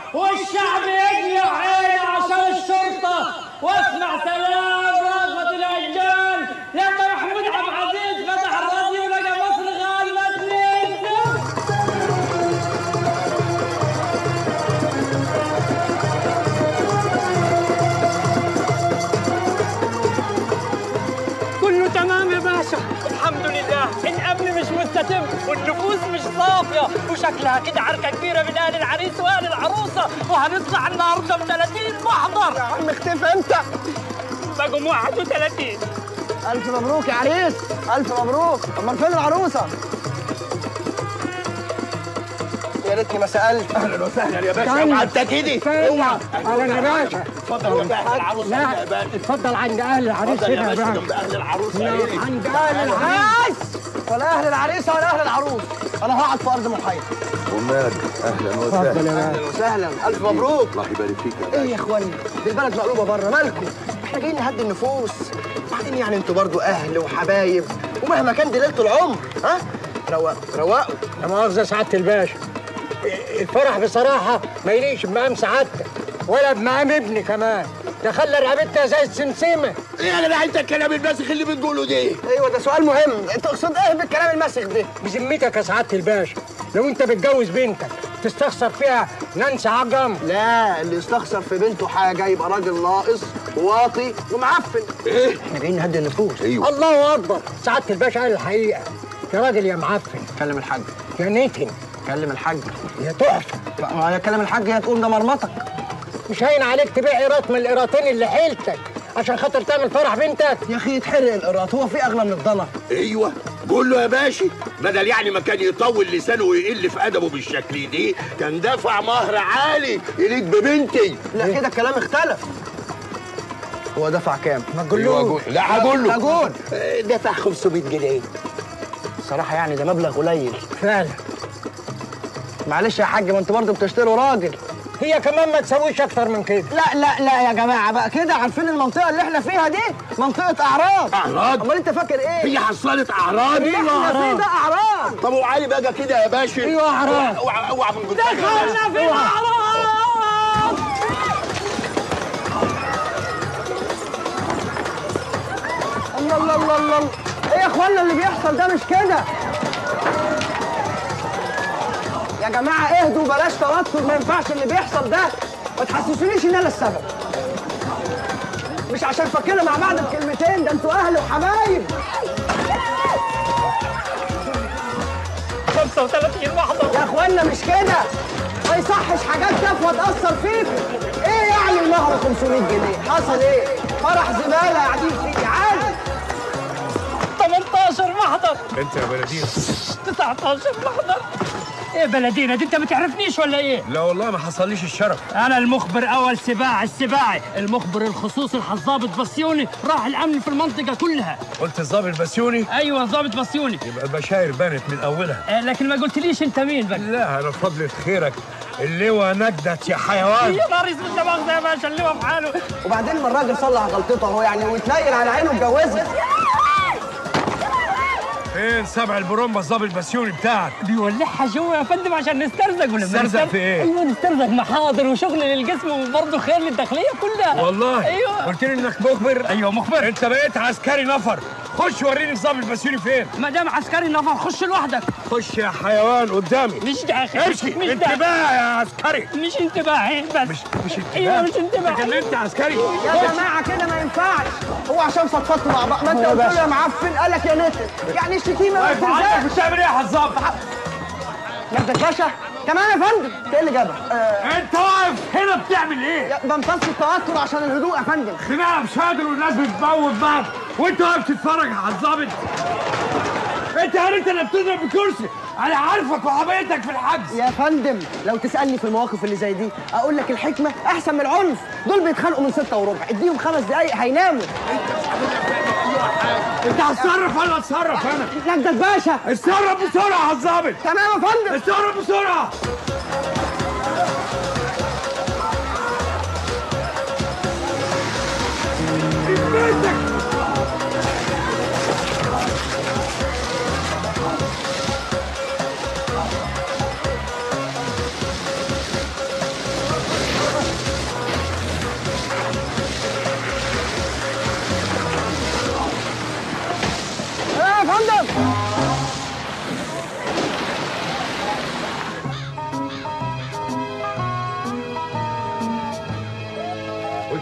والشعب يقلع عينه عشان الشرطة واسمع سلام رغبة الأجيال لما محمود عبد العزيز فتح الراديو ولقى مصر غالبة 2 كله تمام يا باشا الحمد لله الامن مش مستتب والنفوس مش صافيه وشكلها كده عركه كبيره من اهل العريس واهل العروسه وهنطلع النهارده ب 30 محضر يا عم اختفى انت بقوا 31 ألف مبروك يا عريس ألف مبروك أمال فين العروسة؟ يا ريتني ما سألت اهلا وسهلا يا باشا استنى. مع التأكيدي استنى. اوعى أهلا يا باشا. اتفضل جنب اهل العروسه لا، يا باشا اتفضل عند أهل العريس اتفضل يا هنا يا باشا باشا. جنب اهل العروسه لا، يا ريت. عند أهل العريس ولا أهل العريسة ولا أهل العروس أنا هقعد في أرض محايدة ومال اهلا اتفضل يا وسهلا باشا أهلا ألف مبروك الله يبارك فيك يا إيه يا إخواني دي البلد مقلوبة بره مالكم إحنا جايين نهدي النفوس بعدين يعني أنتوا برضو أهل وحبايب ومهما كان دي ليلة العمر ها روقوا روقوا لا مؤاخذة سعادة الباشا الفرح بصراحة ما يليقش بمقام سعادتك ولا بمقام ابني كمان ده خلى رقبتنا زي السمسمة ايه يا جدع انت الكلام الماسخ اللي بتقوله ده ايوه ده سؤال مهم تقصد ايه بالكلام المسخ ده بذمتك يا سعادة الباشا لو انت بتجوز بنتك تستخسر فيها نانسي عجم لا اللي يستخسر في بنته حاجه يبقى راجل ناقص واطي ومعفن ايه احنا جايين نهدي النفوس ايوه الله اكبر سعادة الباشا قال الحقيقة يا راجل يا معفن كلم الحاج يا نتن كلم الحاج يا تحفة بقى ما هي كلم الحاج هي تقول ده مرمطك مش هين عليك تبيع قيراط من القيراطين اللي حيلتك عشان خاطر تعمل فرح بنتك يا اخي يتحرق القراط هو في اغلى من الضنا ايوه قول له يا باشا بدل يعني ما كان يطول لسانه ويقل في ادبه بالشكل دي كان دفع مهر عالي يليق ببنتي لا كده الكلام اختلف هو دفع كام؟ ما أيوة، لا هقول له هقول آه، دفع 500 جنيه صراحه يعني ده مبلغ قليل فعلا معلش يا حاج ما انتوا برضه بتشتروا راجل هي كمان ما تسويش اكتر من كده لا لا لا يا جماعه بقى كده عارفين المنطقه اللي احنا فيها دي منطقه اعراض أعراض؟ امال انت فاكر ايه هي حصلت اعراض اللي احنا فيه ده اعراض طب وعلي بقى كده يا باشا أيوة أعراض. اوعى اوعى اوعى من قدامي يا دخلنا باشا. في الأعراض الله الله الله الله ايه يا اخوانا اللي بيحصل ده مش كده يا جماعه اهدوا بلاش توتر ما ينفعش اللي بيحصل ده ما تحسسونيش ان انا السبب مش عشان فاكرين مع بعض بكلمتين ده انتوا اهل وحبايب 35 محضر يا اخوانا مش كده ما يصحش حاجات تافهه تاثر فيكم ايه يعني المهر 500 جنيه حصل ايه فرح زباله قاعدين فيه عادي 18 محضر انت يا بلدينا 19 محضر ايه بلدينا دي انت ما تعرفنيش ولا ايه؟ لا والله ما حصليش الشرف انا المخبر اول سباع السباعي المخبر الخصوصي الضابط بسيوني راح الامن في المنطقه كلها قلت الظابط بسيوني ايوه ضابط بسيوني يبقى البشاير بانت من اولها آه لكن ما قلتليش انت مين بقى لا انا بفضل خيرك اللواء نجدت يا حيوان يا نهار اسود لا مؤاخذه يا باشا اللي هو في حاله وبعدين ما الراجل صلح غلطته اهو يعني ويتنيل على عينه اتجوزها فين سبع البرومبا الظابط بسيوني بتاعك بيولعها جوا يا فندم عشان نسترزق ولا نسترزق في ايه؟ ايوه نسترزق محاضر وشغل للجسم وبرضه خير للداخليه كلها والله ايوه قلت لي انك مخبر ايوه مخبر انت بقيت عسكري نفر خش وريني الظابط بسيوني فين ما دام عسكري نفر خش لوحدك خش يا حيوان قدامي مش داخل امشي مش انتباه داخل يا عسكري مش انتباهي بس مش مش انتباه ايوه مش انتباه لكن انت عسكري يا جماعه كده ما ينفعش هو عشان فضفضتوا مع بعض ما انت قلت له يا معفن قال لك يا نتن يعني الشتيمه ما واقف عندك تنزلش بتعمل ايه يا حزاب مجدك باشا كمان يا فندم انت ايه اللي جابك؟ آه انت واقف هنا بتعمل ايه يا- بمتص التوتر عشان الهدوء يا فندم خناقه بشادر والناس بتموت بعض وانت واقف تتفرج على الظابط انت هل انت اللي بتضرب بكرسي انا عارفك وحبيتك في الحجز يا فندم لو تسالني في المواقف اللي زي دي اقول لك الحكمه احسن من العنف دول بيتخانقوا من ستة وربع اديهم خمس دقايق هيناموا انت هتصرف ولا اتصرف انا مجدك باشا اتصرف بسرعه يا الظابط تمام يا فندم اتصرف بسرعه بيتك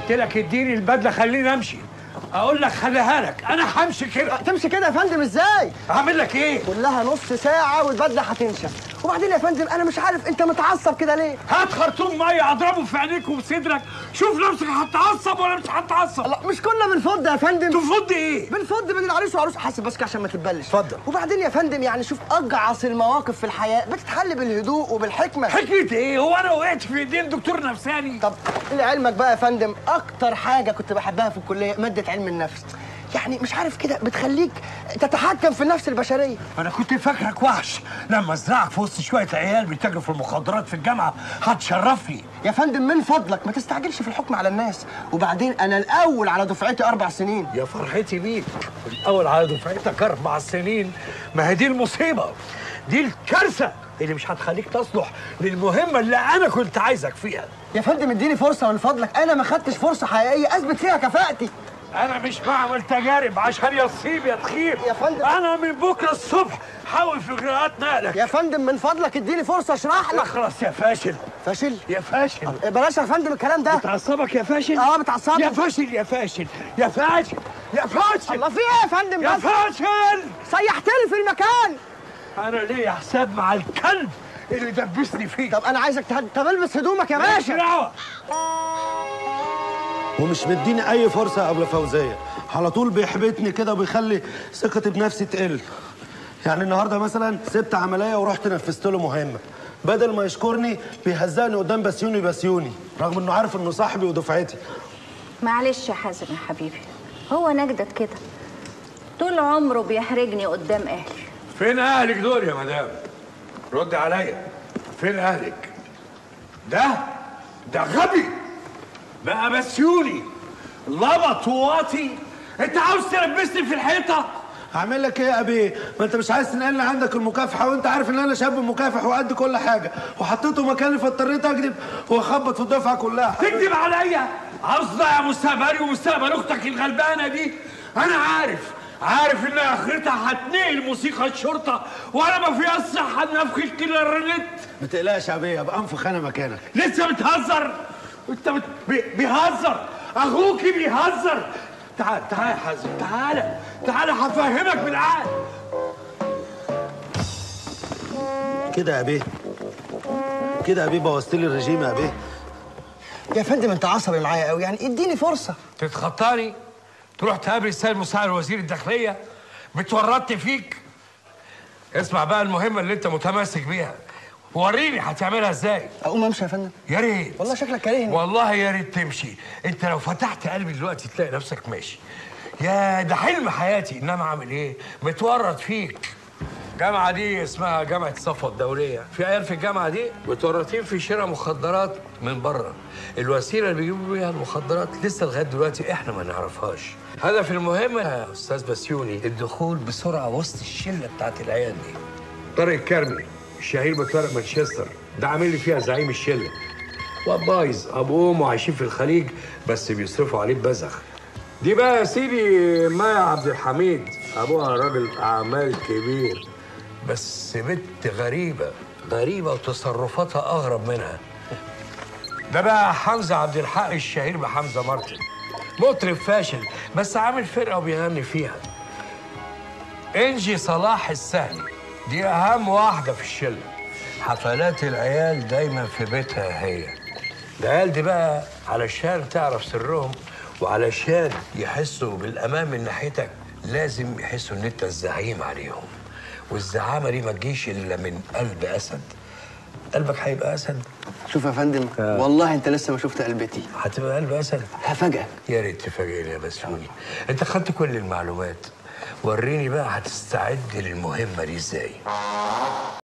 قلت لك اديني البدله خليني امشي اقول لك خليها لك انا همشي كده تمشي كده يا فندم ازاي اعمل لك ايه كلها نص ساعه والبدله هتنشف وبعدين يا فندم انا مش عارف انت متعصب كده ليه هات خرطوم ميه اضربه في عينيك وصدرك شوف نفسك هتعصب ولا مش هتعصب لا مش كنا بنفض يا فندم تفض ايه بنفض بين العريس وعروس حاسب بس كده عشان ما تتبلش اتفضل. وبعدين يا فندم يعني شوف اجعص المواقف في الحياه بتتحل بالهدوء وبالحكمه حكمة ايه هو انا وقعت في ايدين دكتور نفساني طب لعلمك بقى يا فندم اكتر حاجه كنت بحبها في الكليه ماده علم النفس يعني مش عارف كده بتخليك تتحكم في النفس البشريه انا كنت فاكرك وحش لما ازرعك في وسط شويه عيال بيتاجروا في المخدرات في الجامعه هتشرفني يا فندم من فضلك ما تستعجلش في الحكم على الناس وبعدين انا الاول على دفعتي اربع سنين يا فرحتي بيك الاول على دفعتك اربع سنين ما هي دي المصيبه دي الكارثه اللي مش هتخليك تصلح للمهمه اللي انا كنت عايزك فيها يا فندم اديني فرصه من فضلك انا ما خدتش فرصه حقيقيه اثبت فيها كفاءتي انا مش بعمل تجارب عشان يصيب يا تخيب يا فندم. انا من بكره الصبح حاول في اجراءات نقلك يا فندم من فضلك اديني فرصه اشرح لك اخلص يا فاشل فاشل يا فاشل بلاش يا فندم الكلام ده بتعصبك يا فاشل اه بتعصبني. يا فاشل يا فاشل يا فاشل يا فاشل الله في ايه يا فندم يا بس فاشل سيحتني في المكان انا ليا حساب مع الكلب اللي دبسني فيه طب انا عايزك تهد... طب البس هدومك يا مالكش باشا دعوه ومش مديني اي فرصه يا ابله فوزيه على طول بيحبطني كده وبيخلي ثقتي بنفسي تقل يعني النهارده مثلا سبت عمليه ورحت نفذت له مهمه بدل ما يشكرني بيهزقني قدام بسيوني بسيوني رغم انه عارف انه صاحبي ودفعتي معلش يا حازم يا حبيبي هو نجدت كده طول عمره بيحرجني قدام اهلي فين اهلك دول يا مدام رد عليا فين اهلك ده ده غبي بقى بسيوني لبط وواطي انت عاوز تلبسني في الحيطه هعمل لك ايه يا ابي ما انت مش عايز تنقل لي عندك المكافحه وانت عارف ان انا شاب مكافح وقد كل حاجه وحطيته مكاني فاضطريت اكذب واخبط في الدفعه كلها تكذب عليا عاوز تضيع مستقبلي ومستقبل اختك الغلبانه دي انا عارف عارف ان اخرتها هتنقل موسيقى الشرطه وانا ما في الصحه نفخ الكلارنت ما تقلقش يا ابي ابقى انفخ انا مكانك لسه بتهزر انت بت... بي... بيهزر اخوكي بيهزر تعال تعال يا حازم تعال تعال هفهمك بالعقل كده يا ابي كده يا ابي بوظت لي الرجيم يا ابي يا فندم انت عصبي معايا قوي يعني اديني فرصه تتخطاني تروح تقابل السيد مساعد وزير الداخليه بتورطني فيك اسمع بقى المهمه اللي انت متمسك بيها وريني هتعملها ازاي اقوم امشي يا فندم يا ريت والله شكلك كارهني والله يا ريت تمشي انت لو فتحت قلبي دلوقتي تلاقي نفسك ماشي يا ده حلم حياتي انما اعمل ايه متورط فيك الجامعة دي اسمها جامعة صفوة الدولية، في عيال في الجامعة دي متورطين في شراء مخدرات من بره. الوسيلة اللي بيجيبوا بيها المخدرات لسه لغاية دلوقتي احنا ما نعرفهاش. هدف المهمة يا أستاذ بسيوني الدخول بسرعة وسط الشلة بتاعت العيال دي. طارق الكرمي الشهير بطارق مانشستر ده عامل لي فيها زعيم الشلة. واد بايظ ابوه وامه عايشين في الخليج بس بيصرفوا عليه ببذخ دي بقى يا سيدي مايا عبد الحميد ابوها راجل اعمال كبير بس بنت غريبه غريبه وتصرفاتها اغرب منها ده بقى حمزه عبد الحق الشهير بحمزه مارتن مطرب فاشل بس عامل فرقه وبيغني فيها انجي صلاح السهلي دي اهم واحده في الشله حفلات العيال دايما في بيتها هي العيال دي بقى علشان تعرف سرهم وعلشان يحسوا بالامان من ناحيتك لازم يحسوا ان انت الزعيم عليهم والزعامه دي ما تجيش الا من قلب اسد قلبك هيبقى اسد شوف يا فندم والله انت لسه ما شفت قلبتي هتبقى قلب اسد هفاجئك يا ريت تفاجئني يا بسيوني انت خدت كل المعلومات وريني بقى هتستعد للمهمه دي ازاي